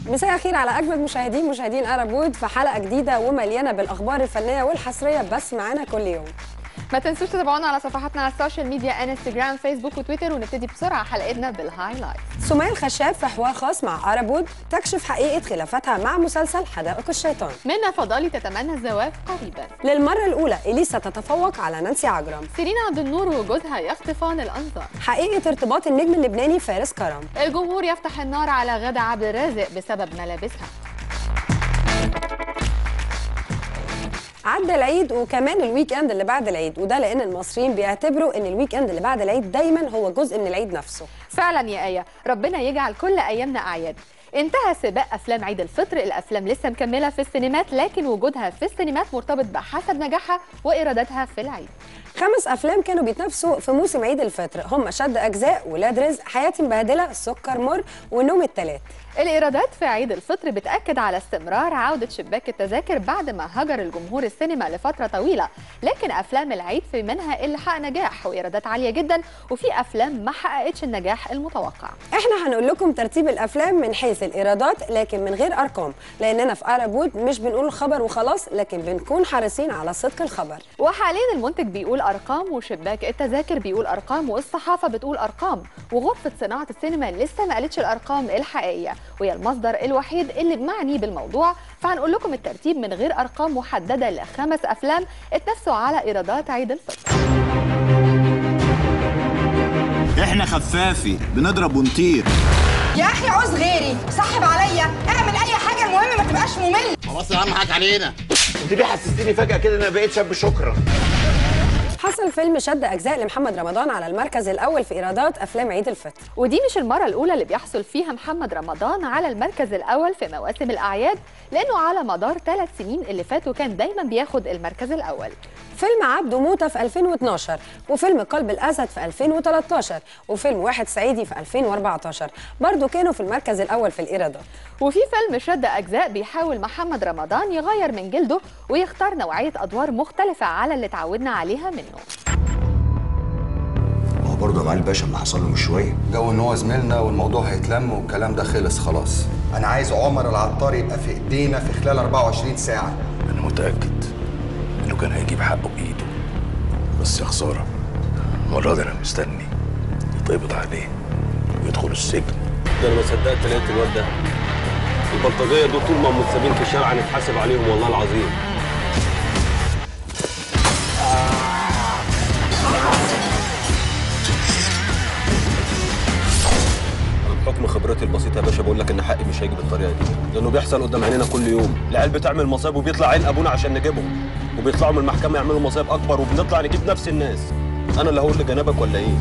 مساء الخير على اجمل مشاهدين مشاهدين ارب وود في حلقه جديده ومليانه بالاخبار الفنيه والحصريه بس معانا كل يوم ما تنسوش تتابعونا على صفحاتنا على السوشيال ميديا انستجرام فيسبوك وتويتر ونبتدي بسرعه حلقتنا بالهايلايت سمية الخشاف في حوار خاص مع ارب وود تكشف حقيقه خلافاتها مع مسلسل حدائق الشيطان منى فضالي تتمنى الزواج قريبا للمره الاولى اليسا تتفوق على نانسي عجرم سيرين عبد النور وجوزها يخطفان الانظار حقيقه ارتباط النجم اللبناني فارس كرم الجمهور يفتح النار على غادة عبد الرازق بسبب ملابسها عدى العيد وكمان الويك اند اللي بعد العيد وده لان المصريين بيعتبروا ان الويك اند اللي بعد العيد دايما هو جزء من العيد نفسه فعلا يا آية ربنا يجعل كل أيامنا أعياد انتهى سباق افلام عيد الفطر الافلام لسه مكمله في السينمات لكن وجودها في السينمات مرتبط بحسب نجاحها وايراداتها في العيد خمس افلام كانوا بيتنافسوا في موسم عيد الفطر هم شد اجزاء ولاد رزق حياتي مبهدله سكر مر ونوم التلات الايرادات في عيد الفطر بتاكد على استمرار عوده شباك التذاكر بعد ما هجر الجمهور السينما لفتره طويله لكن افلام العيد في منها اللي حقق نجاح وايرادات عاليه جدا وفي افلام ما حققتش النجاح المتوقع احنا هنقول لكم ترتيب الافلام من حيث الايرادات لكن من غير ارقام لاننا في ارب وود مش بنقول الخبر وخلاص لكن بنكون حريصين على صدق الخبر وحاليا المنتج بيقول ارقام وشباك التذاكر بيقول ارقام والصحافه بتقول ارقام وغرفه صناعه السينما لسه ما قالتش الارقام الحقيقيه وهي المصدر الوحيد اللي معني بالموضوع فهنقول لكم الترتيب من غير ارقام محدده لخمس افلام اتنافسوا على ايرادات عيد الفطر احنا خفافي بنضرب ونطير يا اخي عوز غيري سحب عليا اعمل اي حاجه المهم ما تبقاش ممل خلاص يا عم حاج علينا انت ليه حسستيني فجأة كده ان انا بقيت شاب شكرا حصل فيلم شد اجزاء لمحمد رمضان على المركز الاول في ايرادات افلام عيد الفطر ودي مش المرة الأولى اللي بيحصل فيها محمد رمضان على المركز الأول في مواسم الأعياد لأنه على مدار ثلاث سنين اللي فاتوا كان دايما بياخد المركز الأول فيلم عبده موتة في 2012 وفيلم قلب الأسد في 2013 وفيلم واحد صعيدي في 2014 برضو كانوا في المركز الأول في الإيرادات وفي فيلم شد أجزاء بيحاول محمد رمضان يغير من جلده ويختار نوعية أدوار مختلفة على اللي اتعودنا عليها منه هو برضه يا معالي الباشا اللي حصل له من شويه جو ان هو زميلنا والموضوع هيتلم والكلام ده خلص خلاص انا عايز عمر العطار يبقى في ايدينا في خلال 24 ساعه أنا متأكد إنه كان هيجيب حقه بإيده بس يا خسارة المرة دي أنا مستني يتقبض عليه ويدخل السجن ده انا ما صدقت لقيت الواد ده البلطجيه دول طول ما هم متسابين في الشارع هنتحاسب عليهم والله العظيم بحكم خبرتي البسيطه يا باشا بقول لك ان حقي مش هيجي بالطريقه دي لانه بيحصل قدام عينينا كل يوم العيال بتعمل مصايب وبيطلع عين ابونا عشان نجيبهم وبيطلعوا من المحكمه يعملوا مصايب اكبر وبنطلع نجيب نفس الناس انا اللي هقول لجنابك ولا ايه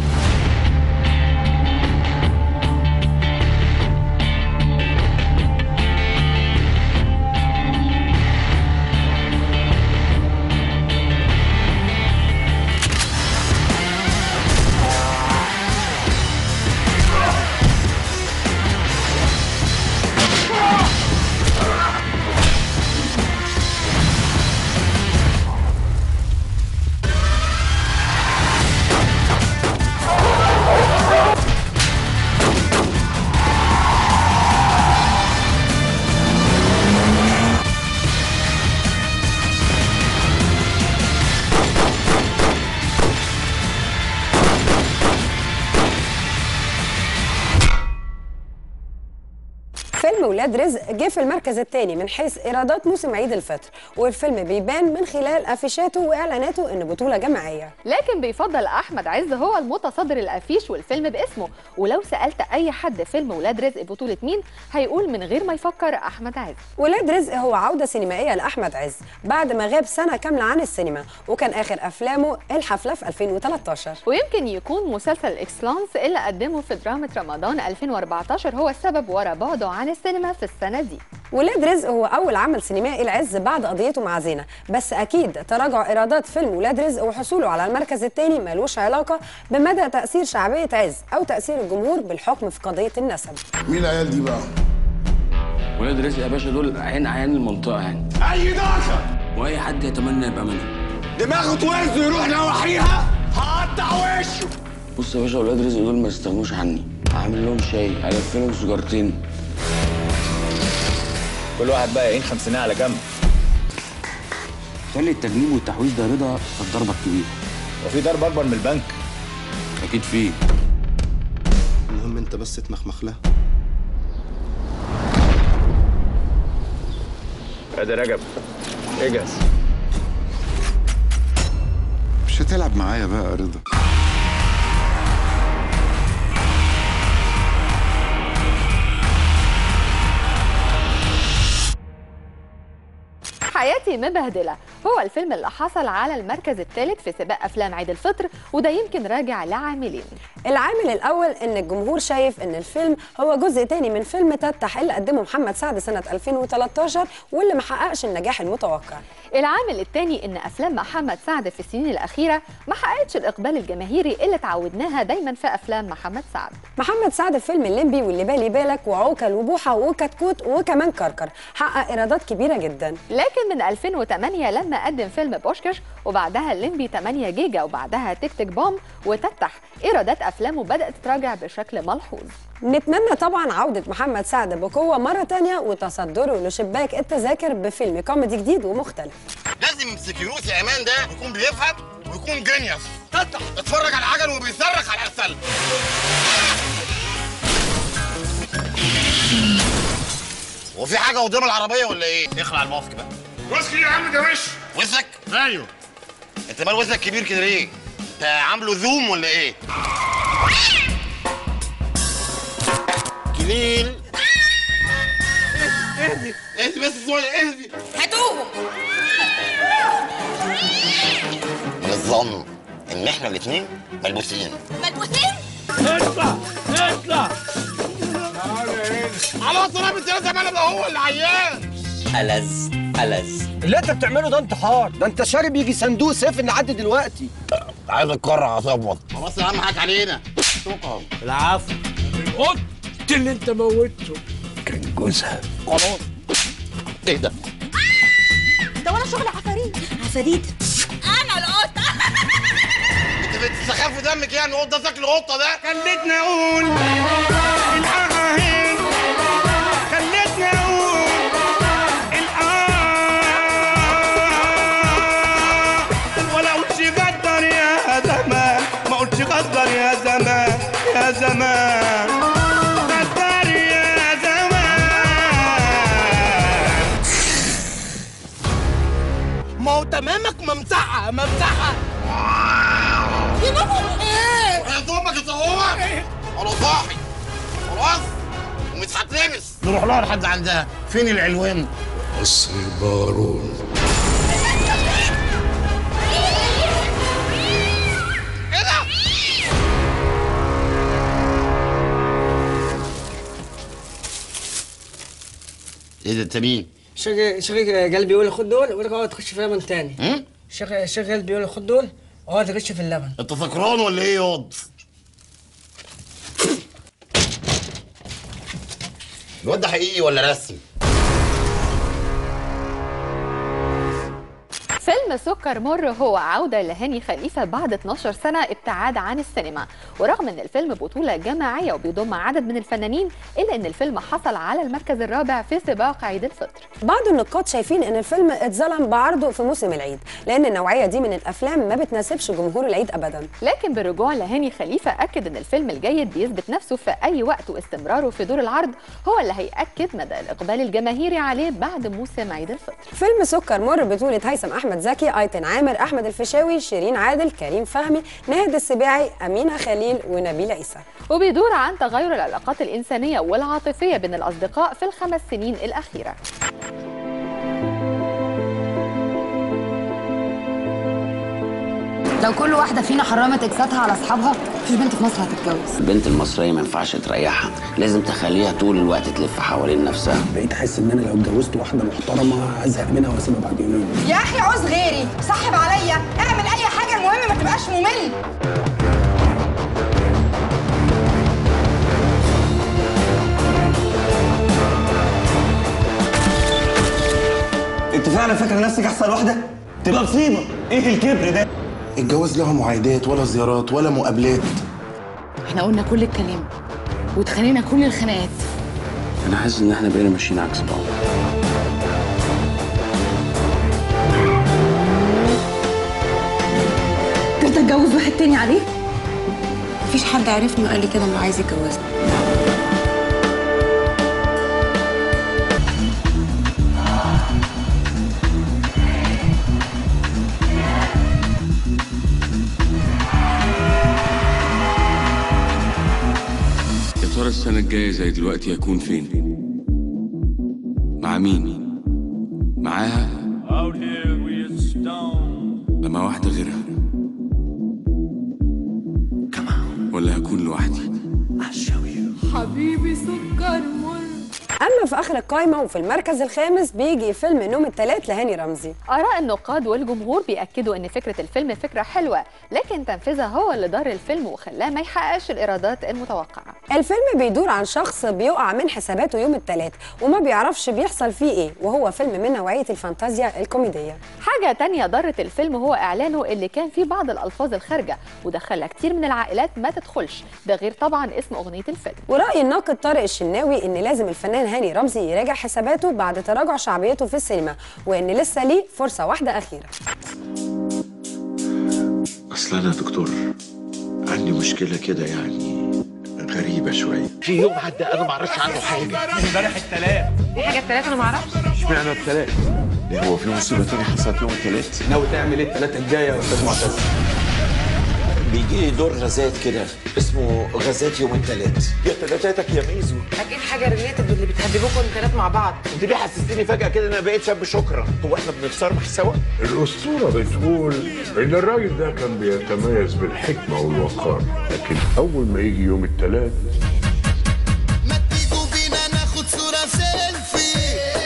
فيلم ولاد رزق جه في المركز الثاني من حيث ايرادات موسم عيد الفطر والفيلم بيبان من خلال افيشاته واعلاناته ان بطوله جماعيه لكن بيفضل احمد عز هو المتصدر الافيش والفيلم باسمه ولو سالت اي حد فيلم ولاد رزق بطوله مين هيقول من غير ما يفكر احمد عز ولاد رزق هو عوده سينمائيه لاحمد عز بعد ما غاب سنه كامله عن السينما وكان اخر افلامه الحفله في 2013 ويمكن يكون مسلسل اكسلانس اللي قدمه في دراما رمضان 2014 هو السبب ورا بعده عن السينما في السنه دي ولاد رزق هو اول عمل سينمائي العز بعد قضيته مع زينه بس اكيد تراجع ايرادات فيلم ولاد رزق وحصوله على المركز الثاني ملوش علاقه بمدى تاثير شعبيه عز او تاثير الجمهور بالحكم في قضيه النسب مين العيال دي بقى؟ ولاد رزق يا باشا دول عين عيان المنطقه يعني اي داخل واي حد يتمنى يبقى منهم دماغه توز يروح نواحيها هقطع وشه بص يا باشا ولاد رزق دول ما يستغنوش عني هعمل لهم شاي هلف لهم سجارتين كل واحد بقى يعين خمسينية على جنب خلي التجنيب والتحويش ده رضا في الضربه الكبيره وفي ضرب اكبر من البنك اكيد فيه المهم انت بس تمخمخ لها ادي رجب اجهز مش هتلعب معايا بقى يا رضا حياتي مبهدلة هو الفيلم اللي حصل على المركز الثالث في سباق أفلام عيد الفطر وده يمكن راجع لعاملين العامل الأول إن الجمهور شايف إن الفيلم هو جزء تاني من فيلم تتح اللي قدمه محمد سعد سنة 2013 واللي ما حققش النجاح المتوقع العامل الثاني ان افلام محمد سعد في السنين الاخيره ما حققتش الاقبال الجماهيري اللي اتعودناها دايما في افلام محمد سعد محمد سعد في فيلم الليمبي واللي بالي بالك وعوكل وبوحة وكتكوت وكمان كركر حقق إيرادات كبيرة جدا لكن من 2008 لما قدم فيلم بوشكش وبعدها الليمبي 8 جيجا وبعدها تيك تيك بوم وتتح ايرادات افلامه بدات تراجع بشكل ملحوظ نتمنى طبعا عودة محمد سعد بقوة مرة تانية وتصدره لشباك التذاكر بفيلم كوميدي جديد ومختلف لازم سكيورتي امان ده يكون بيفهم ويكون جينيوس تفتح اتفرج على العجل وبيصرخ على العسل هو في حاجه قدام العربيه ولا ايه؟ اخلع الماسك بقى واسكي يا عم ده وش وزك؟ ايوه انت مال وزنك كبير كده ليه؟ انت عامله زوم ولا ايه؟ جليل اهدي اهدي بس شويه اهدي هاتوهم من الظن ان احنا الاثنين ملبوسين ملبوسين اطلع اطلع على طراب الثلاثة مال هو اللي عيان ألذ ألذ اللي انت بتعمله ده انتحار ده انت شارب يجي صندوق سيف لحد دلوقتي عايز اتكرع اصبط خلاص يا عم حاج علينا شكرا العفو القط اللي انت موته كان جوزها خلاص ايه ده؟ ده ولا شغل عفاريت عفاريت انا القطه انت بتستخف دمك يعني القط ده شكل القطه ده خلتني اقول القهاهين خلتني اقول الآه ولا قلتش غدر يا زمان ما قلتش غدر يا زمان يا زمان غدر يا زمان ما هو تمامك ممسحه ممسحه يا بابا ايه؟ يا دوبك تصور انا صاحي خلاص ومش هتلبس نروح لها لحد عندها فين العلوان؟ قصر بارون ايه ده؟ ايه ده انت مين؟ شيخ شيخ قلبي يقول لي خد دول ولا اقعد تخش في لبن تاني هم؟ شيخ شيخ قلبي يقول لي خد دول اقعد تخش في اللبن انت سكران ولا ايه ياض؟ الواد ده حقيقي ولا رسمي؟ فيلم سكر مر هو عودة لهاني خليفة بعد 12 سنة ابتعاد عن السينما ورغم ان الفيلم بطولة جماعية وبيضم عدد من الفنانين الا ان الفيلم حصل على المركز الرابع في سباق عيد الفطر بعض النقاد شايفين ان الفيلم اتظلم بعرضه في موسم العيد لان النوعيه دي من الافلام ما بتناسبش جمهور العيد ابدا لكن بالرجوع لهاني خليفة أكد ان الفيلم الجيد بيثبت نفسه في أي وقت واستمراره في دور العرض هو اللي هيأكد مدى الإقبال الجماهيري عليه بعد موسم عيد الفطر فيلم سكر مر بطولة هيثم أحمد زكي أيتن عامر أحمد الفيشاوي شيرين عادل كريم فهمي ناهد السباعي أمينة خليل ونبيل عيسى وبيدور عن تغير العلاقات الإنسانية والعاطفية بين الأصدقاء في الخمس سنين الأخيرة لو كل واحدة فينا حرمت إكساتها على أصحابها مفيش بنت في مصر هتتجوز البنت المصرية ما ينفعش تريحها لازم تخليها طول الوقت تلف حوالين نفسها بقيت احس ان انا لو اتجوزت واحده محترمه هزهق منها واسيبها بعد يومين يا اخي عوز غيري صاحب عليا اعمل اي حاجه المهم ما تبقاش ممل انت فعلا فاكر نفسك احسن واحده تبقى مصيبه ايه الكبر ده الجواز له معايدات ولا زيارات ولا مقابلات احنا قلنا كل الكلام واتخانقنا كل الخناقات انا حاسس ان احنا بقينا ماشيين عكس بعض انت اتجوز واحد تاني عليه مفيش حد عرفني وقال لي كده انه عايز يتجوزني يا ترى السنة الجاية زي دلوقتي هيكون فين؟ مع مين؟ معاها؟ لما واحدة غيرها ولا هكون لوحدي؟ حبيبي سكر مر اما في اخر القائمه وفي المركز الخامس بيجي فيلم نوم التلات لهاني رمزي آراء النقاد والجمهور بيأكدوا إن فكرة الفيلم فكرة حلوة لكن تنفيذها هو اللي ضر الفيلم وخلاه ما يحققش الإيرادات المتوقعة الفيلم بيدور عن شخص بيقع من حساباته يوم التلات وما بيعرفش بيحصل فيه ايه وهو فيلم من نوعيه الفانتازيا الكوميديه حاجة تانية ضرت الفيلم هو إعلانه اللي كان فيه بعض الألفاظ الخارجة وده خلى كتير من العائلات ما تدخلش ده غير طبعا اسم أغنية الفيلم ورأي الناقد طارق الشناوي ان لازم الفنان هاني رمزي يراجع حساباته بعد تراجع شعبيته في السينما وان لسه ليه فرصه واحده اخيره اصل انا دكتور عندي مشكله كده يعني غريبه شويه في يوم عدى انا ما اعرفش عنه حاجه امبارح التلات في حاجه التلاته انا ما اعرفش اشمعنى التلات ليه هو في مصيبه تانية حصلت يوم التلات ناوي تعمل ايه التلاتة الجاية يا استاذ معتز؟ بيجي دور غازات كده اسمه غازات يوم التلات يا تلاتاتك يا ميزو اكيد حاجه ريليتد باللي بتهددوكوا التلات مع بعض انت ليه حسستني فجاه كده ان انا بقيت شاب شكرا هو احنا بنتصرمح سوا الأسطورة بتقول إن الراجل ده كان بيتميز بالحكمة والوقار لكن أول ما يجي يوم التلات ناخد صورة سيلفي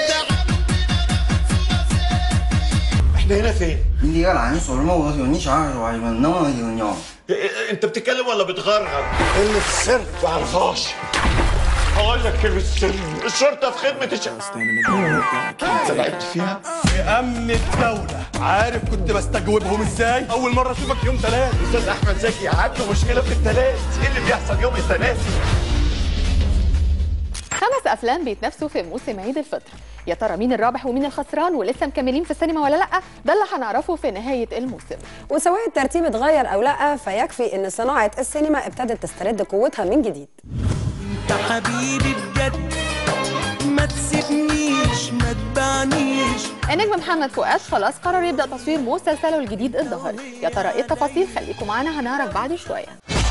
احنا هنا فين؟ 你个懒说什么？我有你啥说什么？那么有鸟？ انت بتتكلم ولا بتغرغر؟ اللي في السر ما عرفهاش هقول لك كلمة السر الشرطة في خدمة الشعب انت لعبت فيها؟ في امن الدولة عارف كنت بستجوبهم ازاي اول مرة اشوفك يوم تلات استاذ احمد زكي عنده مشكلة في التلات ايه اللي بيحصل يوم التلات؟ خمس أفلام بيتنافسوا في موسم عيد الفطر يا ترى مين الرابح ومين الخسران ولسه مكملين في السينما ولا لأ ده اللي هنعرفه في نهاية الموسم وسواء الترتيب اتغير او لا فيكفي ان صناعه السينما ابتدت تسترد قوتها من جديد انت حبيبي بجد ما تسيبنيش ما تبعنيش النجم محمد فؤاد خلاص قرر يبدأ تصوير مسلسله الجديد الظهر يا ترى ايه التفاصيل خليكم معانا هنعرف بعد شوية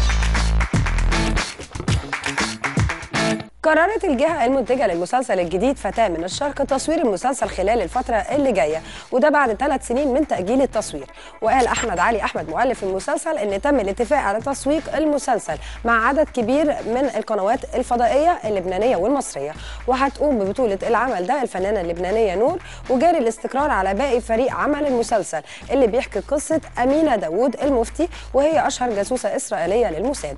قررت الجهة المنتجة للمسلسل الجديد فتاة من الشرق تصوير المسلسل خلال الفترة اللي جاية وده بعد ثلاث سنين من تأجيل التصوير وقال أحمد علي أحمد مؤلف المسلسل إن تم الاتفاق على تسويق المسلسل مع عدد كبير من القنوات الفضائية اللبنانية والمصرية وهتقوم ببطولة العمل ده الفنانة اللبنانية نور وجاري الاستقرار على باقي فريق عمل المسلسل اللي بيحكي قصة أمينة داوود المفتي وهي أشهر جاسوسة إسرائيلية للموساد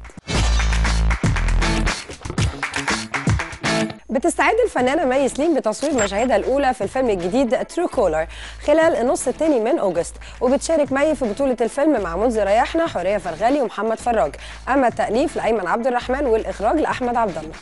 بتستعد الفنانة مي سليم بتصوير مشاهدها الأولى في الفيلم الجديد ترو كولر خلال النص الثاني من أوجست وبتشارك مي في بطولة الفيلم مع منذ رياحنا حورية فرغالي ومحمد فراج أما التأليف لأيمن عبد الرحمن والإخراج لأحمد عبد الله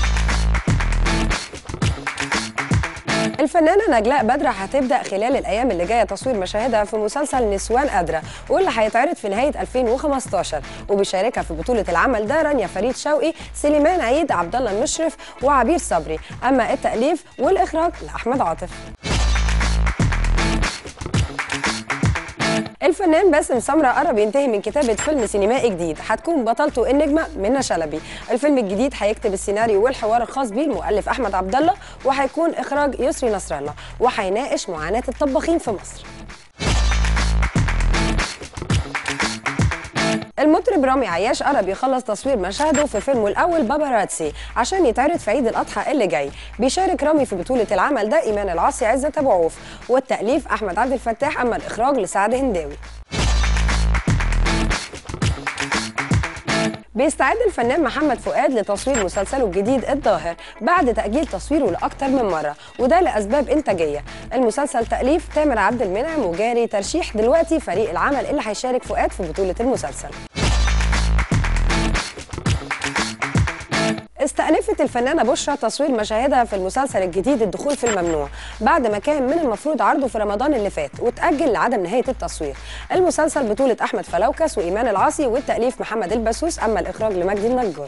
الفنانة نجلاء بدرة هتبدأ خلال الأيام اللي جاية تصوير مشاهدها في مسلسل نسوان قادرة واللي هيتعرض في نهاية 2015 وبيشاركها في بطولة العمل ده رانيا فريد شوقي سليمان عيد عبد الله المشرف وعبير صبري أما التأليف والإخراج لأحمد عاطف الفنان باسم سمرة قرب ينتهي من كتابة فيلم سينمائي جديد هتكون بطلته النجمة منى شلبي الفيلم الجديد هيكتب السيناريو والحوار الخاص بيه المؤلف أحمد عبد الله وهيكون إخراج يسري نصر الله وهيناقش معاناة الطباخين في مصر المطرب رامي عياش قرب يخلص تصوير مشاهده في فيلمه الاول باباراتسي عشان يتعرض في عيد الاضحى اللي جاي بيشارك رامي في بطوله العمل ده ايمان العاصي عزت ابو عوف والتاليف احمد عبد الفتاح اما الاخراج لسعد هنداوي بيستعد الفنان محمد فؤاد لتصوير مسلسله الجديد الظاهر بعد تأجيل تصويره لأكتر من مرة وده لأسباب إنتاجية المسلسل تأليف تامر عبد المنعم وجاري ترشيح دلوقتي فريق العمل اللي هيشارك فؤاد في بطولة المسلسل استعد استأنفت الفنانة بشرى تصوير مشاهدها في المسلسل الجديد الدخول في الممنوع بعد ما كان من المفروض عرضه في رمضان اللي فات وتأجل لعدم نهاية التصوير المسلسل بطولة أحمد فلوكس وإيمان العاصي والتأليف محمد البسوس أما الإخراج لمجدي النجار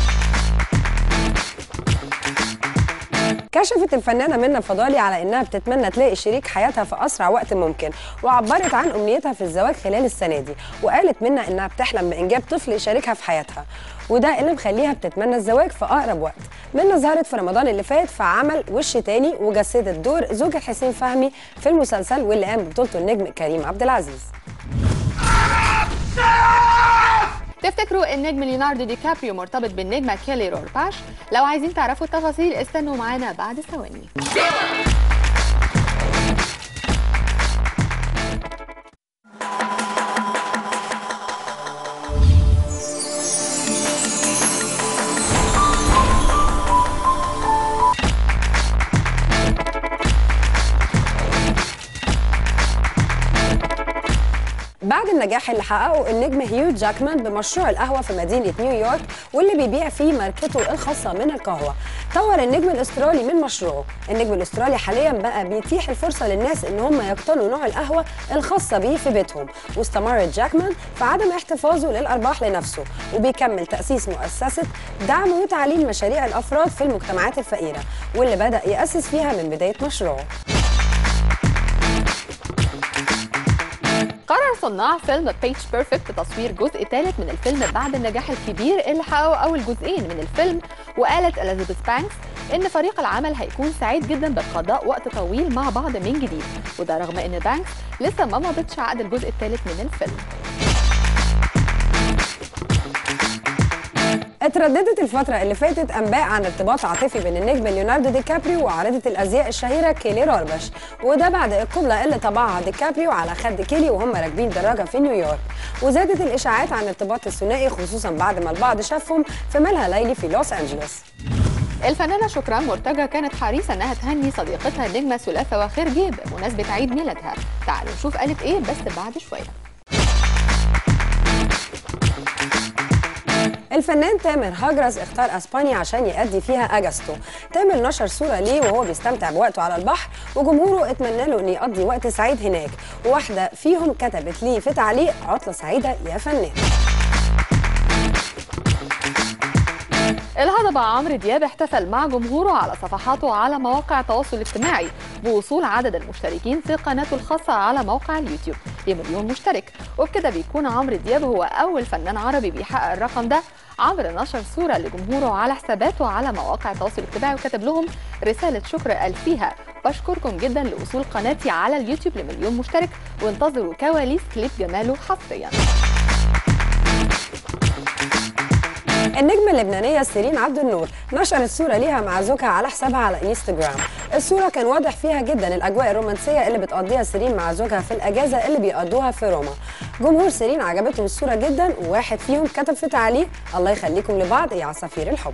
كشفت الفنانة منى فضالي على إنها بتتمنى تلاقي شريك حياتها في أسرع وقت ممكن وعبرت عن أمنيتها في الزواج خلال السنة دي وقالت منى إنها بتحلم بإنجاب طفل يشاركها في حياتها وده اللي مخليها بتتمنى الزواج في أقرب وقت منى ظهرت في رمضان اللي فات في عمل وش تاني وجسدت دور زوجة حسين فهمي في المسلسل واللي قام ببطولته النجم كريم عبد العزيز تفتكروا النجم ليوناردو دي كابريو مرتبط بالنجمه كيلي رورباش لو عايزين تعرفوا التفاصيل استنوا معانا بعد ثواني بعد النجاح اللي حققه النجم هيو جاكمان بمشروع القهوة في مدينة نيويورك واللي بيبيع فيه ماركته الخاصة من القهوة طور النجم الاسترالي من مشروعه النجم الاسترالي حاليا بقى بيتيح الفرصة للناس ان هم يقتنوا نوع القهوة الخاصة بيه في بيتهم واستمر جاكمان في عدم احتفاظه للأرباح لنفسه وبيكمل تأسيس مؤسسة دعم وتعليم مشاريع الأفراد في المجتمعات الفقيرة واللي بدأ يأسس فيها من بداية مشروعه قرر صناع فيلم بيتش بيرفكت تصوير جزء ثالث من الفيلم بعد النجاح الكبير اللي حققه اول جزئين من الفيلم وقالت اليزابيث بانكس ان فريق العمل هيكون سعيد جدا بقضاء وقت طويل مع بعض من جديد وده رغم ان بانكس لسه ما مضتش عقد الجزء الثالث من الفيلم اترددت الفترة اللي فاتت أنباء عن ارتباط عاطفي بين النجم ليوناردو دي كابريو وعارضة الأزياء الشهيرة كيلي روربش وده بعد القبلة اللي طبعها دي كابريو على خد كيلي وهم راكبين دراجة في نيويورك وزادت الإشاعات عن ارتباط الثنائي خصوصا بعد ما البعض شافهم في ملهى ليلي في لوس أنجلوس الفنانة شكران مرتجى كانت حريصة انها تهني صديقتها النجمة ثلاثة وخرجي بمناسبة عيد ميلادها تعالوا نشوف قالت ايه بس بعد شوية الفنان تامر هجرس اختار اسبانيا عشان يأدي فيها اجازته تامر نشر صوره ليه وهو بيستمتع بوقته على البحر وجمهوره اتمنى له ان يقضي وقت سعيد هناك وواحده فيهم كتبت ليه في تعليق عطله سعيده يا فنان الهضبة عمرو دياب احتفل مع جمهوره على صفحاته على مواقع التواصل الاجتماعي بوصول عدد المشتركين في قناته الخاصة على موقع اليوتيوب لمليون مشترك وبكده بيكون عمرو دياب هو أول فنان عربي بيحقق الرقم ده عمرو نشر صورة لجمهوره على حساباته على مواقع التواصل الاجتماعي وكتب لهم رسالة شكر قال فيها بشكركم جدا لوصول قناتي على اليوتيوب لمليون مشترك وانتظروا كواليس كليب جماله حصريا النجمة اللبنانية سيرين عبد النور نشرت صورة ليها مع زوجها على حسابها على انستجرام الصورة كان واضح فيها جدا الأجواء الرومانسية اللي بتقضيها سيرين مع زوجها في الأجازة اللي بيقضوها في روما جمهور سيرين عجبتهم الصورة جدا وواحد فيهم كتب في تعليق الله يخليكم لبعض يا عصافير الحب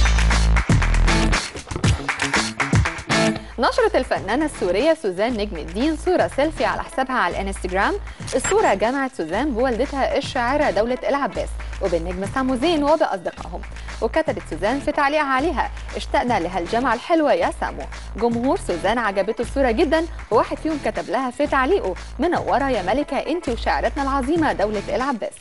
نشرت الفنانة السورية سوزان نجم الدين صورة سيلفي على حسابها على الانستجرام الصورة جمعت سوزان بوالدتها الشاعرة دولة العباس وبالنجم سامو زين وبأصدقائهم وكتبت سوزان في تعليقها عليها اشتقنا لهالجامعة الحلوة يا سامو جمهور سوزان عجبته الصورة جدا وواحد فيهم كتب لها في تعليقه منورة يا ملكة انت وشاعرتنا العظيمة دولة العباس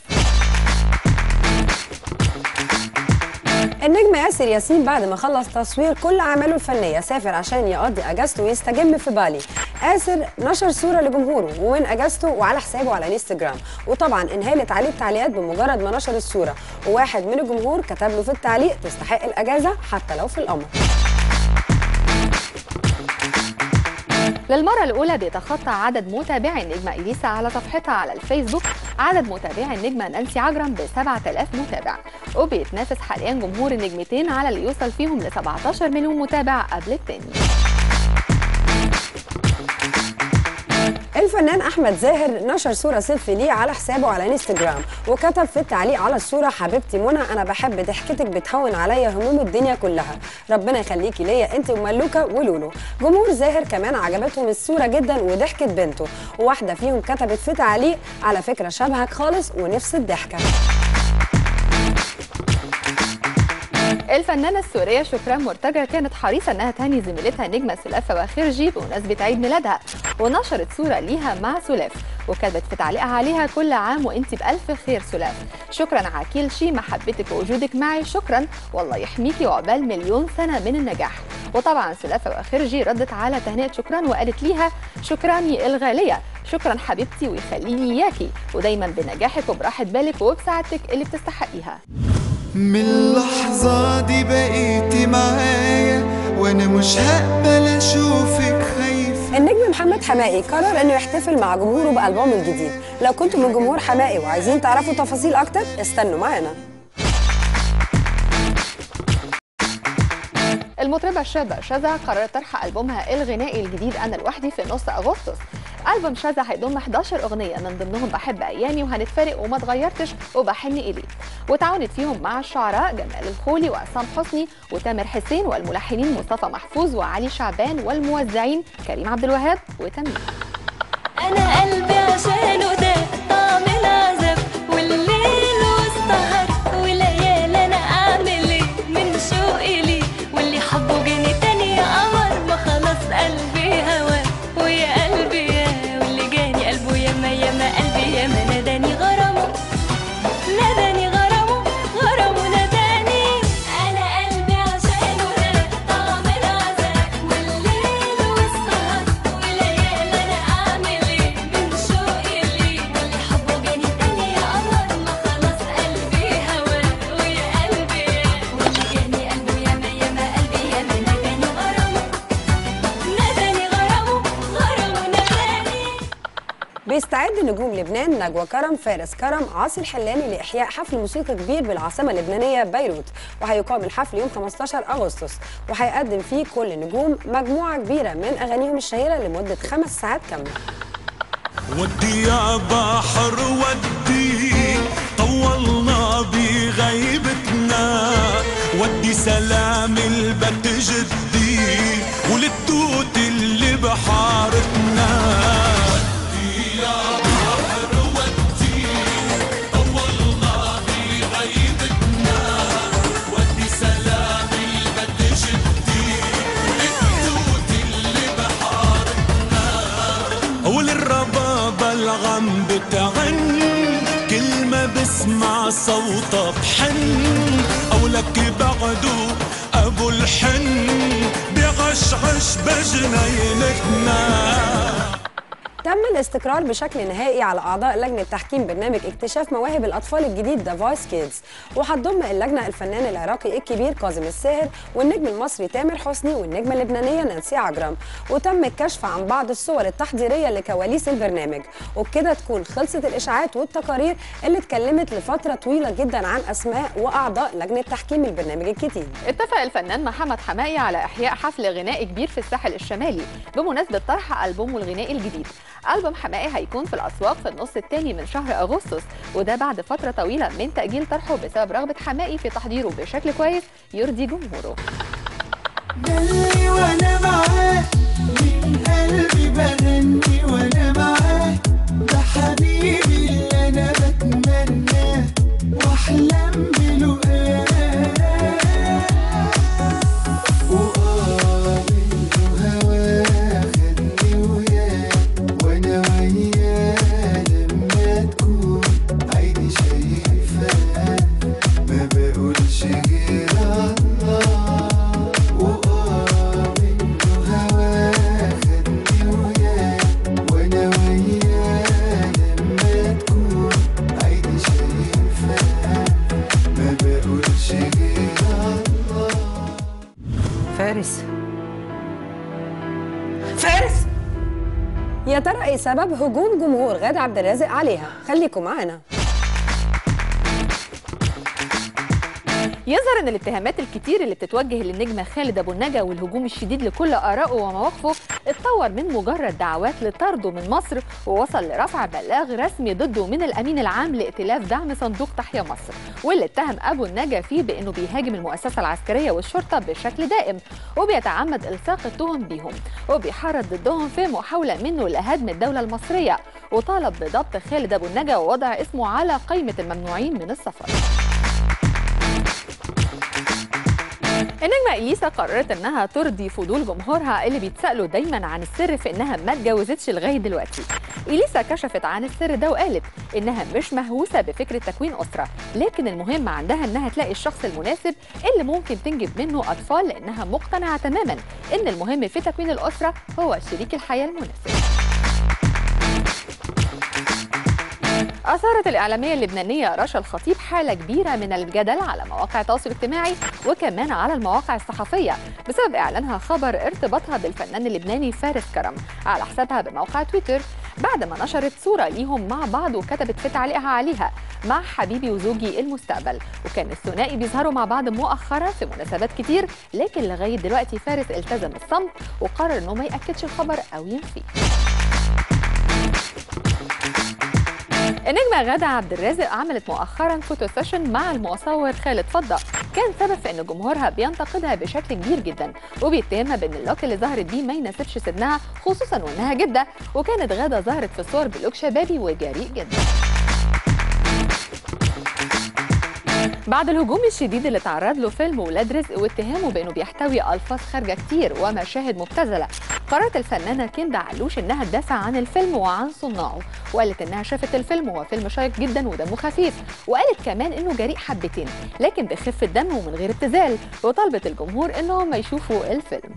النجم ياسر ياسين بعد ما خلص تصوير كل اعماله الفنيه سافر عشان يقضي اجازته ويستجم في بالي ياسر نشر صوره لجمهوره ومن اجازته وعلى حسابه على انستجرام وطبعا انهالت عليه التعليقات بمجرد ما نشر الصوره وواحد من الجمهور كتب له في التعليق تستحق الاجازه حتى لو في القمر للمرة الأولى بيتخطى عدد متابعي النجمة إليسا على صفحتها على الفيسبوك عدد متابعي النجمة نانسي عجرم ب 7000 متابع وبيتنافس حاليا جمهور النجمتين على اللي يوصل فيهم ل 17 مليون متابع قبل التاني الفنان احمد زاهر نشر صوره سيلفي ليه على حسابه على انستجرام وكتب في التعليق على الصوره حبيبتي منى انا بحب ضحكتك بتهون عليا هموم الدنيا كلها ربنا يخليكي ليا انت وملوكه ولولو جمهور زاهر كمان عجبتهم الصوره جدا وضحكت بنته وواحده فيهم كتبت في تعليق على فكره شبهك خالص ونفس الضحكه الفنانة السورية شكران مرتجى كانت حريصة انها تهني زميلتها نجمة سلاف وخرجي بمناسبة عيد ميلادها ونشرت صورة ليها مع سلاف وكتبت في تعليقها عليها كل عام وانت بألف خير سلاف شكرا على كل شيء محبتك ووجودك معي شكرا والله يحميكي وعقبال مليون سنة من النجاح وطبعا سلافة وخرجي ردت على تهنئة شكران وقالت ليها شكراني الغالية شكرا حبيبتي ويخليني اياكي ودايما بنجاحك وبراحة بالك وبسعادتك اللي بتستحقيها من اللحظة دي بقيتي معايا وانا مش هقبل اشوفك خايفة النجم محمد حمائي قرر انه يحتفل مع جمهوره بألبومه الجديد لو كنتم من جمهور حمائي وعايزين تعرفوا تفاصيل اكتر استنوا معانا المطربة الشابة شذا قررت طرح ألبومها الغنائي الجديد أنا لوحدي في نص أغسطس ألبوم شذا هيضم 11 أغنية من ضمنهم بحب أيامي وهنتفارق وما اتغيرتش وبحن إليه وتعاونت فيهم مع الشعراء جمال الخولي وعصام حسني وتامر حسين والملحنين مصطفى محفوظ وعلي شعبان والموزعين كريم عبد الوهاب وتميم انا قلبي عشانه ده طعم العذاب والليل والسهر وليالي انا اعمل ايه من شوقي ليه واللي حبه جاني تاني يا قمر ما خلاص قلبي هوا ويا قلبي يا واللي جاني قلبه ياما ياما قلبي ياما ناداني غرامه ناداني غرامه غرامه ناداني انا قلبي عشانه ده طعم العذاب والليل والسهر وليالي انا اعمل ايه من شوقي ليه واللي حبه جاني تاني يا قمر ما خلاص قلبي هوا ويا قلبي واللي جاني قلبه ياما ياما قلبي ياما ناداني غرامه ناداني غرامه غرامه ناداني بيستعد نجوم لبنان نجوى كرم فارس كرم عاصي الحلاني لإحياء حفل موسيقي كبير بالعاصمة اللبنانية بيروت وهيقام الحفل يوم 15 أغسطس وهيقدم فيه كل النجوم مجموعة كبيرة من أغانيهم الشهيرة لمدة خمس ساعات كاملة ودي يا بحر ودي طولنا بغيبتنا ودي سلام البت جدي وللتوت اللي بحارتنا ودي يا بحر ودي طولنا بغيبتنا ودي سلام البت جدي وللتوت اللي بحارتنا وللربابة الغم بتعن كل ما بسمع صوتها بحن أو لك بعده أبو الحن بغشغش بجنينتنا تم الاستقرار بشكل نهائي على اعضاء لجنه تحكيم برنامج اكتشاف مواهب الاطفال الجديد ذا فويس كيدز وهتضم اللجنه الفنان العراقي الكبير كاظم الساهر والنجم المصري تامر حسني والنجمه اللبنانيه نانسي عجرم وتم الكشف عن بعض الصور التحضيريه لكواليس البرنامج وبكده تكون خلصت الاشاعات والتقارير اللي اتكلمت لفتره طويله جدا عن اسماء واعضاء لجنه تحكيم البرنامج الجديد اتفق الفنان محمد حمائي على إحياء حفل غنائي كبير في الساحل الشمالي بمناسبة طرح ألبومه الغنائي الجديد ألبوم حمائي هيكون في الأسواق في النص الثاني من شهر أغسطس وده بعد فترة طويلة من تأجيل طرحه بسبب رغبة حمائي في تحضيره بشكل كويس يرضي جمهوره دلي وانا معاه من قلبي بغني وانا معاه ده حبيبي اللي انا بتمناه واحلم بلقاه وآه منه هواه خدني وياه وانا وياه لما تكون عيني شايفاه ما بقولش غير الله وآه منه هواه خدني وياه وانا وياه لما تكون عيني شايفاه ما بقولش غير الله فارس فارس يا ترى ايه سبب هجوم جمهور غادة عبد الرازق عليها خليكم معانا يظهر ان الاتهامات الكتير اللي بتتوجه للنجم خالد ابو النجا والهجوم الشديد لكل ارائه ومواقفه اتطور من مجرد دعوات لطرده من مصر ووصل لرفع بلاغ رسمي ضده من الامين العام لائتلاف دعم صندوق تحيا مصر واللي اتهم ابو النجا فيه بانه بيهاجم المؤسسه العسكريه والشرطه بشكل دائم وبيتعمد الصاق التهم بيهم وبيحرض ضدهم في محاوله منه لهدم الدوله المصريه وطالب بضبط خالد ابو النجا ووضع اسمه على قائمه الممنوعين من السفر النجمة إليسا قررت إنها ترضي فضول جمهورها اللي بيتسألوا دايما عن السر في إنها ما اتجوزتش لغاية دلوقتي. إليسا كشفت عن السر ده وقالت إنها مش مهووسة بفكرة تكوين أسرة، لكن المهم عندها إنها تلاقي الشخص المناسب اللي ممكن تنجب منه أطفال لأنها مقتنعة تماما إن المهم في تكوين الأسرة هو شريك الحياة المناسب. أثارت الإعلامية اللبنانية رشا الخطيب حالة كبيرة من الجدل على مواقع التواصل الاجتماعي وكمان على المواقع الصحفية بسبب إعلانها خبر ارتباطها بالفنان اللبناني فارس كرم على حسابها بموقع تويتر بعد ما نشرت صورة ليهم مع بعض وكتبت في تعليقها عليها مع حبيبي وزوجي المستقبل وكان الثنائي بيظهروا مع بعض مؤخرا في مناسبات كتير لكن لغاية دلوقتي فارس التزم الصمت وقرر انه ما يأكدش الخبر أو ينفيه النجمة غادة عبد الرازق عملت مؤخرا فوتو سيشن مع المصور خالد فضة كان سبب في ان جمهورها بينتقدها بشكل كبير جدا وبيتهمها بان اللوك اللي ظهرت بيه ما يناسبش سنها خصوصا وانها جدة وكانت غادة ظهرت في الصور بلوك شبابي وجريء جدا بعد الهجوم الشديد اللي تعرض له فيلم ولاد رزق واتهامه بانه بيحتوي الفاظ خارجه كتير ومشاهد مبتذله قررت الفنانه كندا علوش انها تدافع عن الفيلم وعن صناعه وقالت انها شافت الفيلم وهو فيلم شيق جدا ودمه خفيف وقالت كمان انه جريء حبتين لكن بخفه دم ومن غير ابتذال وطالبت الجمهور انهم يشوفوا الفيلم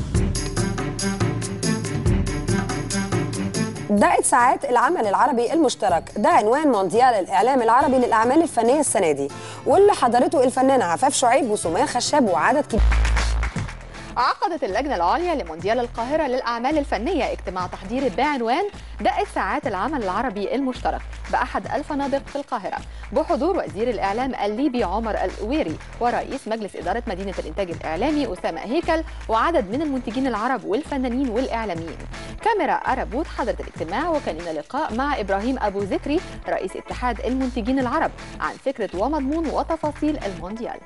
دقت ساعات العمل العربي المشترك ده عنوان مونديال الإعلام العربي للأعمال الفنية السنة دي واللي حضرته الفنانة عفاف شعيب وسمية خشاب وعدد كبير عقدت اللجنة العليا لمونديال القاهرة للأعمال الفنية اجتماع تحضيري بعنوان دقت ساعات العمل العربي المشترك بأحد الفنادق في القاهرة بحضور وزير الإعلام الليبي عمر الأويري ورئيس مجلس إدارة مدينة الإنتاج الإعلامي أسامة هيكل وعدد من المنتجين العرب والفنانين والإعلاميين كاميرا أرابوت حضرت الاجتماع وكان لنا لقاء مع إبراهيم أبو ذكري رئيس اتحاد المنتجين العرب عن فكرة ومضمون وتفاصيل المونديال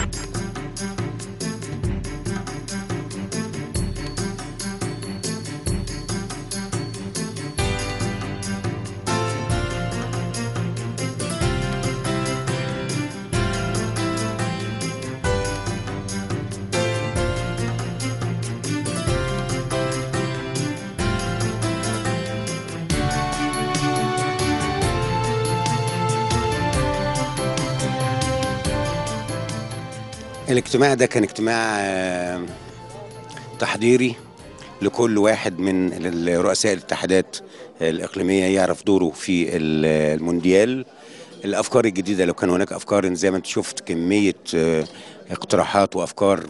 الاجتماع ده كان اجتماع آه، تحضيري لكل واحد من ال- رؤساء الاتحادات الإقليمية يعرف دوره في ال- المونديال الأفكار الجديدة لو كان هناك أفكار زي ما أنت شفت كمية آه، اقتراحات وأفكار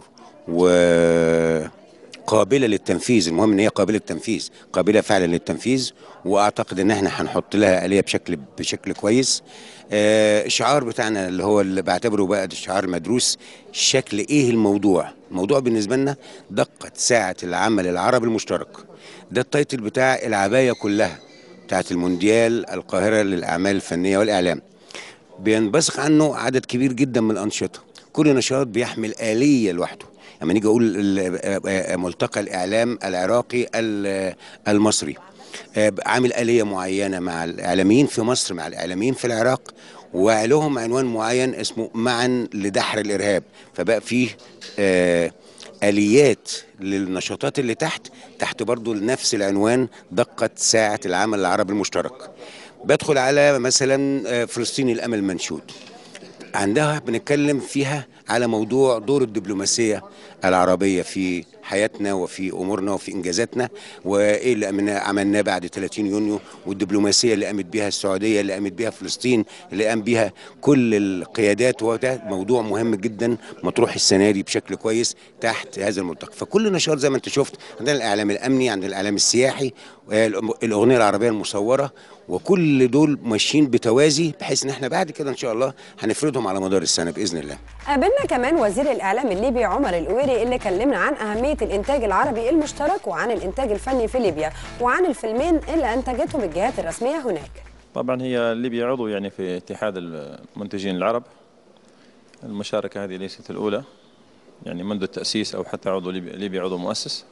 وقابلة للتنفيذ المهم ان هي قابلة للتنفيذ قابلة فعلا للتنفيذ واعتقد ان احنا هنحط لها آلية بشكل بشكل كويس آه، الشعار بتاعنا اللي هو اللي بعتبره بقى ده شعار مدروس شكل ايه الموضوع الموضوع بالنسبة لنا دقة ساعة العمل العربي المشترك ده التايتل بتاع العباية كلها بتاعت المونديال القاهرة للأعمال الفنية والإعلام بينبثق عنه عدد كبير جدا من الأنشطة كل نشاط بيحمل آلية لوحده لما نيجي أقول ال- آه، آه، ملتقى الإعلام العراقي ال- المصري آه، عامل آلية معينة مع الإعلاميين في مصر مع الإعلاميين في العراق ولهم عنوان معين اسمه معا لدحر الإرهاب فبقى فيه آه، آليات للنشاطات اللي تحت تحت برضو نفس العنوان دقة ساعة العمل العربي المشترك بدخل على مثلا آه، فلسطين الأمل منشود عندها بنتكلم فيها على موضوع دور الدبلوماسية العربية في حياتنا وفي أمورنا وفي إنجازاتنا وإيه اللي عملنا- عملناه بعد 30 يونيو والدبلوماسية اللي قامت بها السعودية اللي قامت بها فلسطين اللي قام بها كل القيادات وده موضوع مهم جدا مطروح السنة دي بشكل كويس تحت هذا الملتقى فكل نشاط زي ما انت شفت عندنا الإعلام الأمني عندنا الإعلام السياحي الأغنية العربية المصورة وكل دول ماشيين بتوازي بحيث ان احنا بعد كده ان شاء الله هنفردهم على مدار السنه باذن الله قابلنا كمان وزير الإعلام الليبي عمر القويري اللي كلمنا عن أهمية الإنتاج العربي المشترك وعن الإنتاج الفني في ليبيا وعن الفيلمين اللي أنتجتهم الجهات الرسمية هناك طبعا هي ليبيا عضو يعني في اتحاد المنتجين العرب المشاركة هذه ليست الأولى يعني منذ التأسيس أو حتى عضو ليبيا, ليبيا عضو مؤسس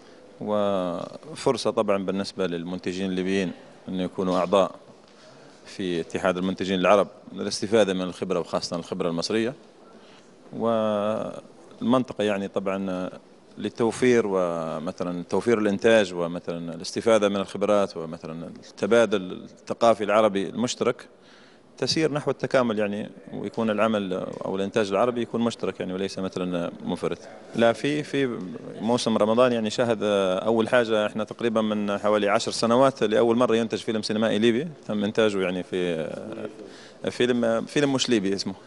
وفرصة طبعا بالنسبة للمنتجين الليبيين أن يكونوا أعضاء في اتحاد المنتجين العرب للاستفادة من الخبرة وخاصة الخبرة المصرية المنطقة يعني طبعا للتوفير ومثلا توفير الإنتاج ومثلا الاستفادة من الخبرات ومثلا التبادل الثقافي العربي المشترك تسير نحو التكامل يعني ويكون العمل او الانتاج العربي يكون مشترك يعني وليس مثلا منفرد. لا في في موسم رمضان يعني شهد اول حاجه احنا تقريبا من حوالي عشر سنوات لاول مره ينتج فيلم سينمائي ليبي تم انتاجه يعني في فيلم فيلم مش ليبي اسمه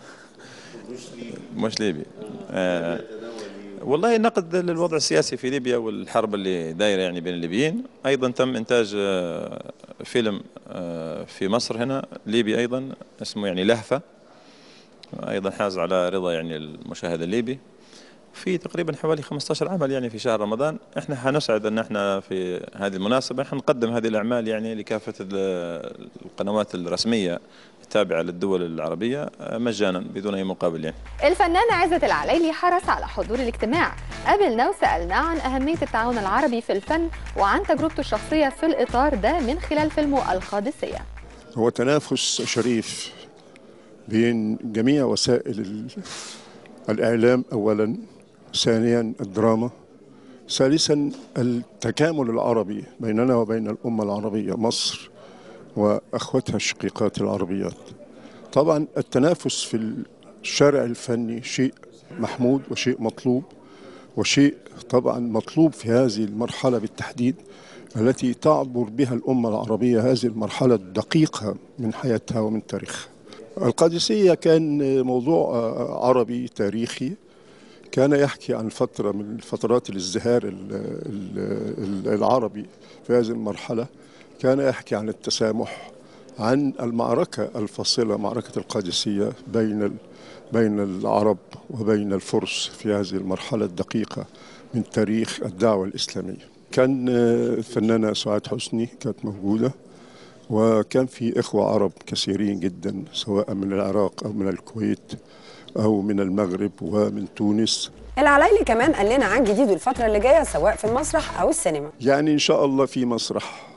مش ليبي آه والله نقد للوضع السياسي في ليبيا والحرب اللي دايره يعني بين الليبيين ايضا تم انتاج آه، فيلم آه، في مصر هنا ليبي ايضا اسمه يعني لهفه ايضا حاز على رضا يعني المشاهد الليبي في تقريبا حوالي 15 عمل يعني في شهر رمضان احنا حنسعد ان احنا في هذه المناسبه حنقدم هذه الاعمال يعني لكافه ال- القنوات الرسميه التابعه للدول العربيه آه، مجانا بدون اي مقابل يعني الفنان عزت العليلي حرص على حضور الاجتماع قابلنا وسألناه عن أهمية التعاون العربي في الفن وعن تجربته الشخصية في الإطار ده من خلال فيلمه القادسية هو تنافس شريف بين جميع وسائل ال- الإعلام أولا ثانيا الدراما ثالثا التكامل العربي بيننا وبين الأمة العربية مصر وأخوتها الشقيقات العربيات طبعا التنافس في الشارع الفني شيء محمود وشيء مطلوب وشيء طبعا مطلوب في هذه المرحلة بالتحديد التي تعبر بها الأمة العربية هذه المرحلة الدقيقة من حياتها ومن تاريخها القادسية كان موضوع آه، عربي تاريخي كان يحكي عن فترة من فترات الازدهار ال- ال- ال- العربي في هذه المرحلة كان يحكي عن التسامح عن المعركة الفاصلة معركة القادسية بين ال- بين العرب وبين الفرس في هذه المرحلة الدقيقة من تاريخ الدعوة الإسلامية كان آه، الفنانة سعاد حسني كانت موجودة وكان في إخوة عرب كثيرين جدا سواء من العراق أو من الكويت أو من المغرب ومن تونس العلايلي كمان قال لنا عن جديده الفترة اللي جاية سواء في المسرح أو السينما يعني إن شاء الله في مسرح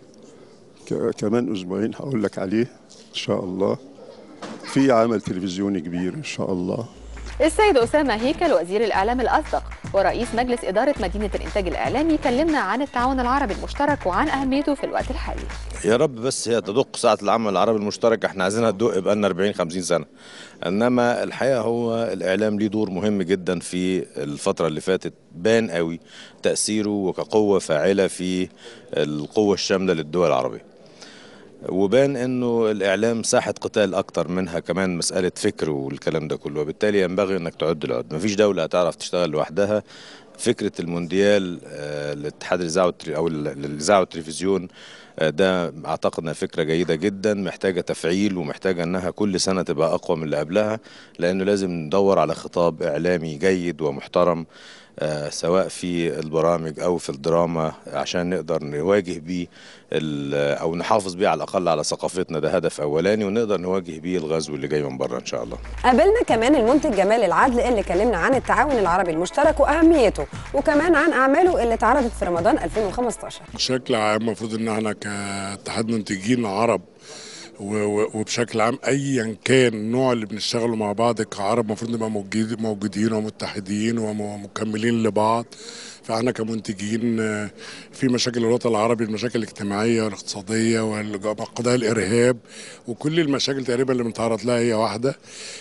ك- كمان أسبوعين هقول لك عليه إن شاء الله في عمل تلفزيوني كبير إن شاء الله السيد أسامة هيكل وزير الإعلام الأسبق ورئيس مجلس إدارة مدينة الإنتاج الإعلامي كلمنا عن التعاون العربي المشترك وعن أهميته في الوقت الحالي يا رب بس هي تدق ساعة العمل العربي المشترك احنا عايزينها تدق بقالنا 40 50 سنة انما الحقيقة هو الاعلام ليه دور مهم جدا في الفترة اللي فاتت بان قوي تأثيره وكقوة فاعلة في القوة الشاملة للدول العربية وبان انه الاعلام ساحه قتال اكتر منها كمان مساله فكر والكلام ده كله وبالتالي ينبغي انك تعد العد مفيش دوله هتعرف تشتغل لوحدها فكره المونديال آه، لاتحاد الاذاعه والتلي- او ال- الاذاعه والتلفزيون آه، ده اعتقد انها فكره جيده جدا محتاجه تفعيل ومحتاجه انها كل سنه تبقى اقوى من اللي قبلها لانه لازم ندور على خطاب اعلامي جيد ومحترم آه، سواء في البرامج او في الدراما عشان نقدر نواجه بيه ال- او نحافظ بيه على الاقل على ثقافتنا ده هدف اولاني ونقدر نواجه بيه الغزو اللي جاي من بره ان شاء الله قابلنا كمان المنتج جمال العدل اللي كلمنا عن التعاون العربي المشترك وأهميته وكمان عن أعماله اللي اتعرضت في رمضان 2015 بشكل عام المفروض ان احنا كاتحاد منتجين عرب و- و- وبشكل عام ايا كان النوع اللي بنشتغله مع بعض كعرب المفروض نبقى موجود- موجودين ومتحدين ومكملين لبعض فاحنا كمنتجين آه، في مشاكل الوطن العربي المشاكل الاجتماعيه والاقتصاديه وقضايا الارهاب وكل المشاكل تقريبا اللي بنتعرض لها هي واحده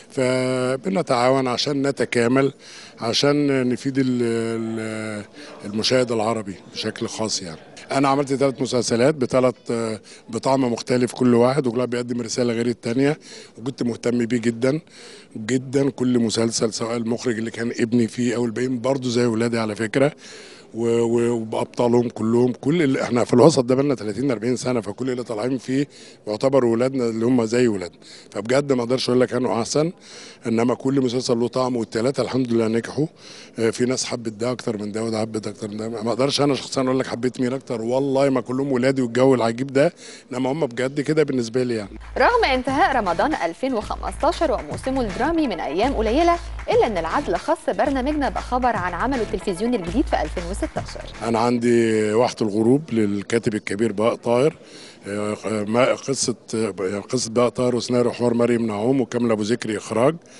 فبنتعاون عشان نتكامل عشان نفيد ال- ال- المشاهد العربي بشكل خاص يعني انا عملت ثلاث مسلسلات بثلاث آه، بطعم مختلف كل واحد وكل واحد بيقدم رساله غير التانية وكنت مهتم بيه جدا جدا كل مسلسل سواء المخرج اللي كان ابني فيه او الباقيين برضه زي ولادي على فكره و- و- وبابطالهم كلهم كل اللي احنا في الوسط ده بقالنا 30 40 سنه فكل اللي طالعين فيه يعتبروا ولادنا اللي هم زي ولادنا فبجد ما اقدرش اقول لك كانوا احسن انما كل مسلسل له طعم والثلاثه الحمد لله نجحوا آه، في ناس حبت ده اكتر من ده وده حبت اكتر من ده ما اقدرش انا شخصيا اقول لك حبيت مين اكتر والله ما كلهم ولادي والجو العجيب ده انما هم بجد كده بالنسبه لي يعني رغم انتهاء رمضان 2015 وموسمه الدرامي من أيام قليلة إلا أن العدل خص برنامجنا بخبر عن عمله التلفزيوني الجديد في 2016 انا عندي واحة الغروب للكاتب الكبير بهاء طاهر آه، ما- قصة آه، قصة بهاء طاهر وسيناريو حوار مريم نعوم وكامل ابو ذكري اخراج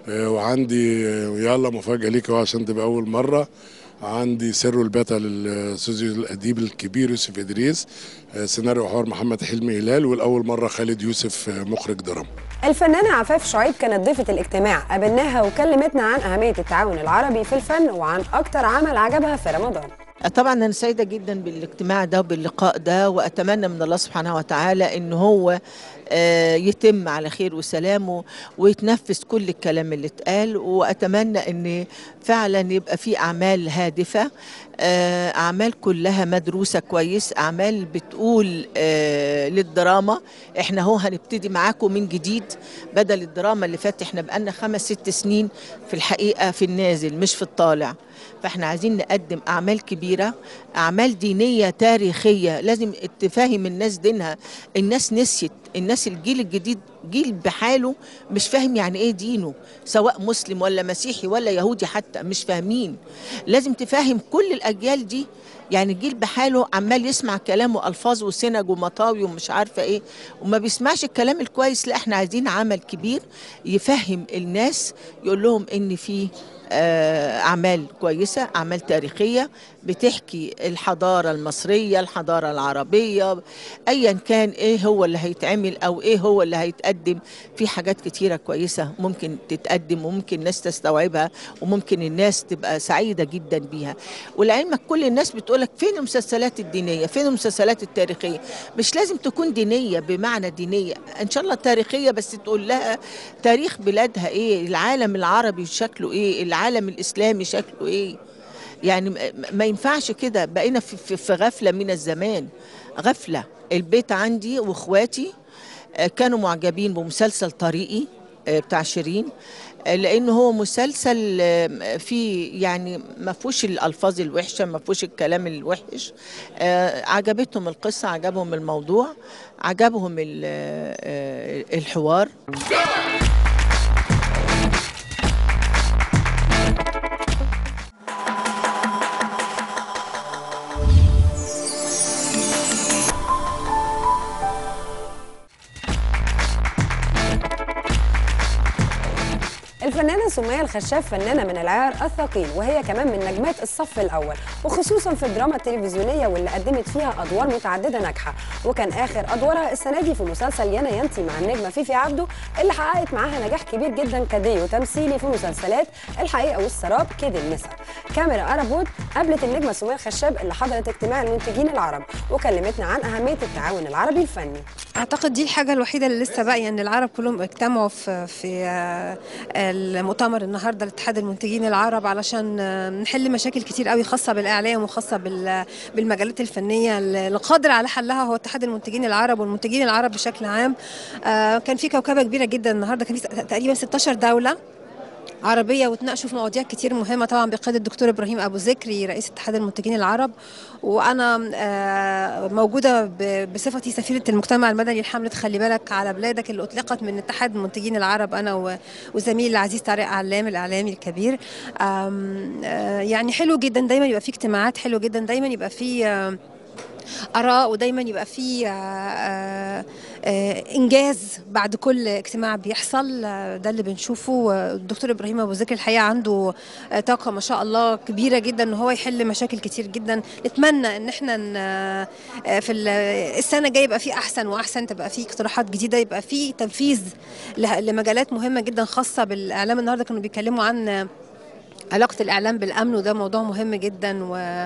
آه، وعندي آه، يلا مفاجاه ليك أهو عشان تبقى اول مره عندي سر البتا للاستوديو الاديب الكبير يوسف ادريس آه، سيناريو وحوار محمد حلمي هلال والاول مره خالد يوسف آه، مخرج دراما الفنانة عفاف شعيب كانت ضيفة الاجتماع قابلناها وكلمتنا عن أهمية التعاون العربي في الفن وعن أكتر عمل عجبها في رمضان طبعا انا سعيده جدا بالاجتماع ده وباللقاء ده واتمنى من الله سبحانه وتعالى ان هو آه، يتم على خير وسلام و- ويتنفذ كل الكلام اللي اتقال واتمنى ان فعلا يبقى في اعمال هادفه آه، اعمال كلها مدروسه كويس اعمال بتقول آه، للدراما احنا هو هنبتدي معاكم من جديد بدل الدراما اللي فات احنا بقالنا خمس ست سنين في الحقيقه في النازل مش في الطالع فاحنا عايزين نقدم اعمال كبيره اعمال دينيه تاريخيه لازم تفهم الناس دينها الناس نسيت الناس الجيل الجديد جيل بحاله مش فاهم يعني ايه دينه سواء مسلم ولا مسيحي ولا يهودي حتى مش فاهمين لازم تفهم كل الاجيال دي يعني الجيل بحاله عمال يسمع كلام والفاظ وسنج ومطاوي ومش عارفه ايه وما بيسمعش الكلام الكويس لا احنا عايزين عمل كبير يفهم الناس يقول لهم ان في آه، أعمال كويسة أعمال تاريخية بتحكي الحضارة المصرية الحضارة العربية أيا كان إيه هو اللي هيتعمل أو إيه هو اللي هيتقدم في حاجات كتيرة كويسة ممكن تتقدم وممكن الناس تستوعبها وممكن الناس تبقى سعيدة جدا بيها ولعلمك كل الناس بتقولك فين المسلسلات الدينية فين المسلسلات التاريخية مش لازم تكون دينية بمعنى دينية إن شاء الله تاريخية بس تقول لها تاريخ بلادها إيه العالم العربي شكله إيه العالم الإسلامي شكله إيه يعني م- ما ينفعش كده بقينا في, في, في غفلة من الزمان غفلة البيت عندي واخواتي آه، كانوا معجبين بمسلسل طريقي آه، بتاع شيرين آه، لانه هو مسلسل آه، فيه يعني ما فيهوش الالفاظ الوحشه ما فيهوش الكلام الوحش آه، عجبتهم القصه عجبهم الموضوع عجبهم ال- آه، الحوار الفنانة سمية الخشاف فنانة من العيار الثقيل وهي كمان من نجمات الصف الأول وخصوصا في الدراما التلفزيونية واللي قدمت فيها أدوار متعددة ناجحة وكان آخر أدوارها السنة دي في مسلسل يانا ينتي مع النجمة فيفي عبده اللي حققت معاها نجاح كبير جدا كديو تمثيلي في مسلسلات الحقيقة والسراب كيد النساء كاميرا أرابود قابلت النجمة سمية الخشاب اللي حضرت اجتماع المنتجين العرب وكلمتنا عن أهمية التعاون العربي الفني اعتقد دي الحاجه الوحيده اللي لسه باقيه ان العرب كلهم اجتمعوا في في آه، المؤتمر النهارده لاتحاد المنتجين العرب علشان آه، نحل مشاكل كتير قوي خاصه بالاعلام وخاصه بال- بالمجالات الفنيه اللي قادر على حلها هو اتحاد المنتجين العرب والمنتجين العرب بشكل عام آه، كان في كوكبه كبيره جدا النهارده كان في تقريبا 16 دوله عربيه وتناقشوا في مواضيع كتير مهمه طبعا بقياده الدكتور ابراهيم ابو ذكري رئيس اتحاد المنتجين العرب وانا آه، موجوده ب- بصفتي سفيره المجتمع المدني لحمله خلي بالك على بلادك اللي اطلقت من اتحاد المنتجين العرب انا و- وزميلي العزيز طارق علام الاعلامي الكبير آم، آه، يعني حلو جدا دايما يبقى في اجتماعات حلو جدا دايما يبقى في آه، اراء ودايما يبقى في آه، آه، آه، انجاز بعد كل اجتماع بيحصل آه، ده اللي بنشوفه آه، الدكتور ابراهيم ابو ذكر الحقيقه عنده آه، طاقه ما شاء الله كبيره جدا ان هو يحل مشاكل كتير جدا نتمنى ان احنا ن- آه، في ال- السنه الجايه يبقى في احسن واحسن تبقى في اقتراحات جديده يبقى في تنفيذ له- لمجالات مهمه جدا خاصه بالاعلام النهارده كانوا بيتكلموا عن آه، علاقة الإعلام بالأمن وده موضوع مهم جدا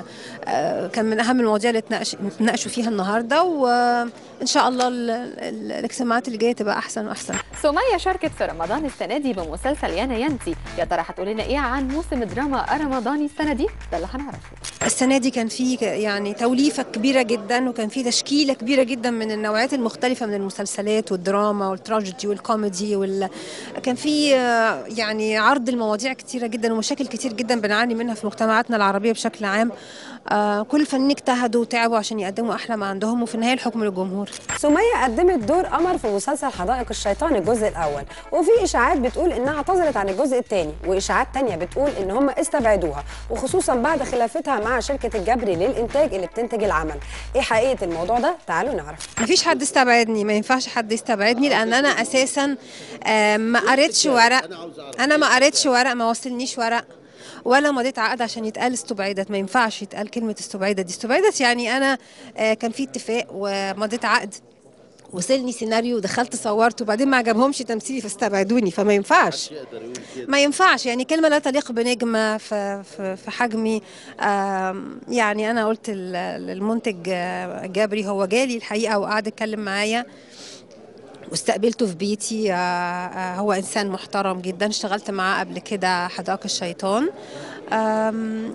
وكان من أهم المواضيع اللي اتناقش- اتناقشوا فيها النهاردة وإن شاء الله ال- ال- الاجتماعات اللي جاية تبقى أحسن وأحسن سمية شاركت في رمضان السنة دي بمسلسل يانا ينتي يا ترى هتقول لنا ايه عن موسم الدراما رمضاني السنة دي ده اللي هنعرفه السنة دي كان في ك- يعني توليفة كبيرة جدا وكان في تشكيلة كبيرة جدا من النوعيات المختلفة من المسلسلات والدراما والتراجيدي والكوميدي وال... كان في آه، يعني عرض المواضيع كتيرة جدا ومشاكل كتير جدا بنعاني منها في مجتمعاتنا العربية بشكل عام آه كل الفنانين اجتهدوا وتعبوا عشان يقدموا احلى ما عندهم وفي النهايه الحكم للجمهور سمية قدمت دور قمر في مسلسل حدائق الشيطان الجزء الأول وفي إشاعات بتقول إنها اعتذرت عن الجزء الثاني وإشاعات تانية بتقول إن هم استبعدوها وخصوصا بعد خلافتها مع شركة الجبري للإنتاج اللي بتنتج العمل إيه حقيقة الموضوع ده؟ تعالوا نعرف مفيش حد استبعدني ما ينفعش حد يستبعدني لان انا اساسا آه، ما قريتش ورق انا ما قريتش ورق ما وصلنيش ورق ولا مضيت عقد عشان يتقال استبعدت ما ينفعش يتقال كلمه استبعدت دي استبعدت يعني انا آه، كان في اتفاق ومضيت عقد وصلني سيناريو ودخلت صورت وبعدين ما عجبهمش تمثيلي فاستبعدوني فما ينفعش ما ينفعش يعني كلمه لا تليق بنجمه في في, في حجمي آم، يعني انا قلت لل- للمنتج آه، جابري هو جالي الحقيقه وقعد يتكلم معايا واستقبلته في بيتي آه، آه، هو انسان محترم جدا اشتغلت معاه قبل كده حدائق الشيطان آم،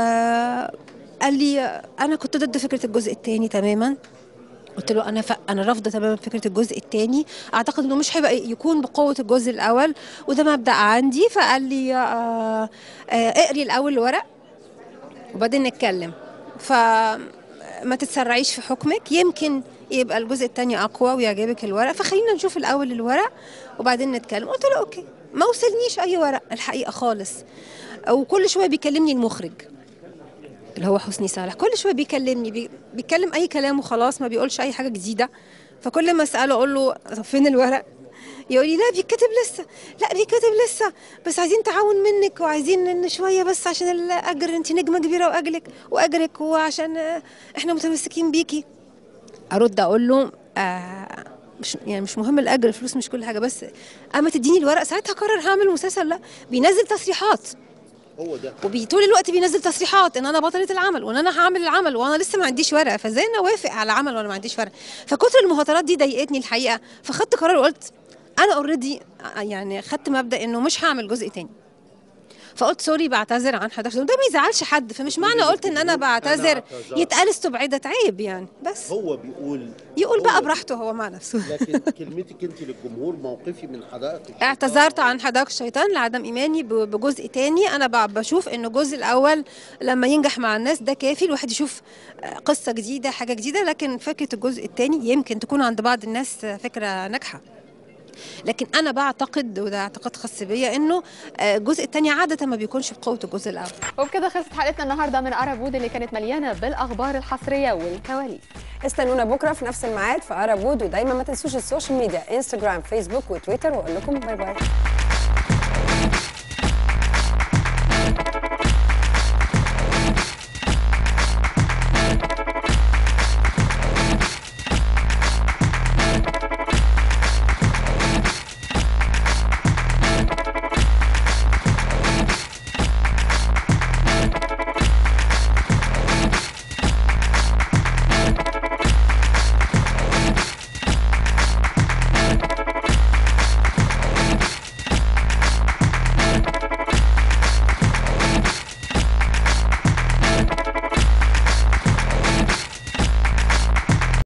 وقال لي انا كنت ضد فكره الجزء الثاني تماما قلت له انا ف... انا رافضه تماما فكره الجزء الثاني اعتقد انه مش هيبقى يكون بقوه الجزء الاول وده مبدا عندي فقال لي آه آه اقري الاول الورق وبعدين نتكلم فما تتسرعيش في حكمك يمكن يبقى الجزء الثاني اقوى ويعجبك الورق فخلينا نشوف الاول الورق وبعدين نتكلم قلت له اوكي ما وصلنيش اي ورق الحقيقه خالص وكل شويه بيكلمني المخرج اللي هو حسني صالح كل شويه بيكلمني بي... بيتكلم اي كلام وخلاص ما بيقولش اي حاجه جديده فكل ما اساله اقول له طب فين الورق يقول لي لا بيتكتب لسه لا بيتكتب لسه بس عايزين تعاون منك وعايزين ان شويه بس عشان الاجر انت نجمه كبيره واجلك واجرك وعشان آه، احنا متمسكين بيكي ارد اقول له آه مش يعني مش مهم الاجر الفلوس مش كل حاجه بس اما تديني الورق ساعتها اقرر هعمل مسلسل لا بينزل تصريحات هو ده وطول الوقت بينزل تصريحات ان انا بطله العمل وان انا هعمل العمل وانا لسه ما عنديش ورقه فازاي انا اوافق على عمل وانا ما عنديش ورقه فكتر المهاترات دي ضايقتني الحقيقه فخدت قرار وقلت انا اوريدي يعني خدت مبدا انه مش هعمل جزء تاني فقلت سوري بعتذر عن 11 ده ما يزعلش حد فمش معنى قلت ان انا بعتذر اعتذرت. يتقال استبعدت عيب يعني بس هو بيقول يقول هو بقى براحته هو مع نفسه لكن كلمتك انت للجمهور موقفي من حدائق اعتذرت عن حدائق الشيطان لعدم ايماني ب- بجزء تاني انا ب- بشوف ان الجزء الاول لما ينجح مع الناس ده كافي الواحد يشوف آه، قصه جديده حاجه جديده لكن فكره الجزء التاني يمكن تكون عند بعض الناس آه، فكره ناجحه لكن انا بعتقد وده اعتقاد خاص بيا انه آه، الجزء التاني عاده ما بيكونش بقوه الجزء الاول وبكده خلصت حلقتنا النهارده من قرب وود اللي كانت مليانه بالاخبار الحصريه والكواليس استنونا بكره في نفس الميعاد في قرب وود ودايما ما تنسوش السوشيال ميديا انستجرام فيسبوك وتويتر واقول لكم باي باي